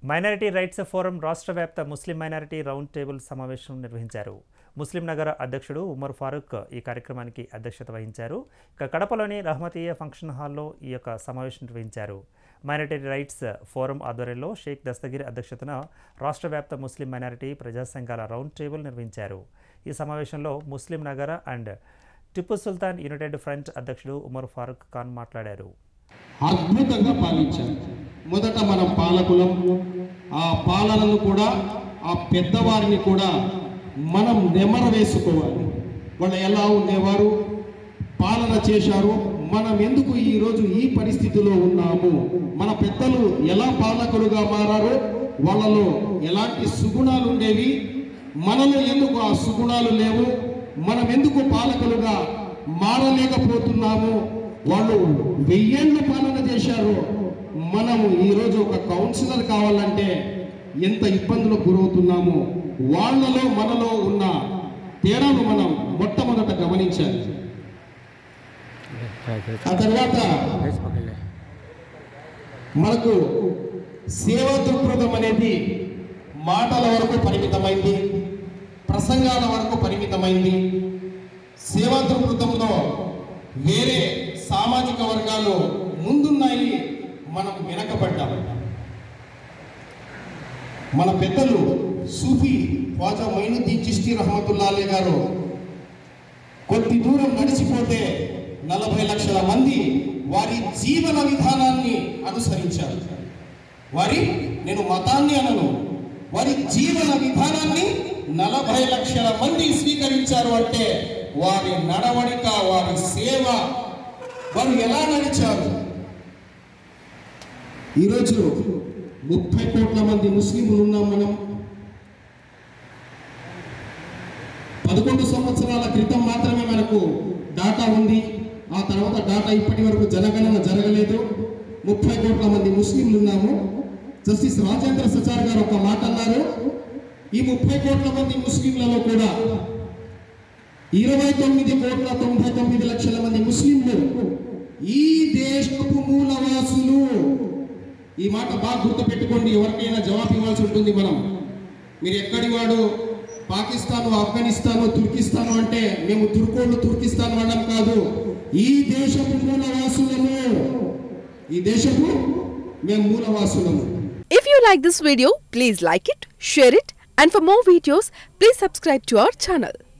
Minority rights forum రాష్ట్ర వ్యాప్త ముస్లిం minority round table సమావేశం నిర్వహించారు ముస్లిం నగర అధ్యక్షుడు ఉమర్ ఫారూక్ ఈ కార్యక్రమానికి అధ్యక్షత వహించారు ఇక కడపలోని రహమతీయ ఫంక్షన్ హాల్లో ఈ యొక్క సమావేశం నిర్వహించారు మైనారిటీ రైట్స్ ఫోరం ఆధ్వర్యంలో షేక్ దస్తగిరి అధ్యక్షతన రాష్ట్ర వ్యాప్త ముస్లిం మైనారిటీ ప్రజా సంఘాల రౌండ్ టేబుల్ నిర్వహించారు ఈ సమావేశంలో Muslim Nagara and Tipu Sultan united front అధ్యక్షుడు ఉమర్ ఫారూక్ ఖాన్ మాట్లాడారు అద్భుతంగా పాలించారు మొదట మనం పాలకులం ఆ పాలనను కూడా ఆ పెద్దవారిని కూడా మనం నెమర వేసుకోవాలి వాళ్ళు ఎలా ఉండేవారు పాలన చేశారు మనం ఎందుకు ఈరోజు ఈ పరిస్థితిలో ఉన్నాము మన పెద్దలు ఎలా పాలకులుగా మారారో వాళ్ళలో ఎలాంటి సుగుణాలు ఉండేవి మనలో ఎందుకు ఆ సుగుణాలు లేవు మనం ఎందుకు పాలకులుగా మారలేకపోతున్నాము వాళ్ళు వెయ్యేళ్ళు పాలన చేశారు మనము ఈరోజు ఒక కౌన్సిలర్ కావాలంటే ఎంత ఇబ్బందులకు గురవుతున్నామో వాళ్ళలో మనలో ఉన్న తేడాను మనం మొట్టమొదట గమనించాలి ఆ తర్వాత మనకు సేవా దృక్పథం అనేది మాటల వరకు పరిమితమైంది ప్రసంగాల వరకు పరిమితమైంది సేవా దృక్పథంలో వేరే సామాజిక వర్గాలు ముందున్నాయి మనం వెనకబడ్డాం మన పెద్దలు సూఫీ ఖవాజా మైనుద్దీన్ చిష్టి రహమతుల్లాలే గారు కొద్ది దూరం నడిచిపోతే నలభై లక్షల మంది వారి జీవన విధానాన్ని అనుసరించారు వారి నేను మతాన్ని అనను వారి జీవన విధానాన్ని నలభై లక్షల మంది స్వీకరించారు అంటే వారి నడవడిక వారి సేవ వారు ఎలా నడిచారు ఈరోజు ముప్పై కోట్ల మంది ముస్లింలు ఉన్నాం మనం పదకొండు సంవత్సరాల క్రితం మాత్రమే మనకు డాటా ఉంది ఆ తర్వాత డాటా ఇప్పటి వరకు జనగణన జరగలేదు ముప్పై కోట్ల మంది ముస్లింలు ఉన్నాము జస్టిస్ రాజేంద్ర సచార్ గారు ఒక మాట అన్నారు ఈ ముప్పై కోట్ల మంది ముస్లింలలో కూడా ఇరవై తొమ్మిది కోట్ల తొంభై తొమ్మిది లక్షల మంది ముస్లింలు ఈ దేశపు మూలవాసులు ఈ మాట బాగా గుర్తుపెట్టుకోండి ఎవరికైనా జవాబు ఇవ్వాల్సి ఉంటుంది మనం మీరు ఎక్కడి వాడు పాకిస్తాన్ ఆఫ్ఘనిస్తాన్ తుర్కిస్తాన్ అంటే మేము తుర్కోళ్ళు తుర్కిస్తాన్ వాళ్ళం కాదు ఈ దేశపు మూలవాసులము ఈ దేశపు మేము మూలవాసులము If you like this video, please like it, share it, and for more videos, please subscribe to our channel.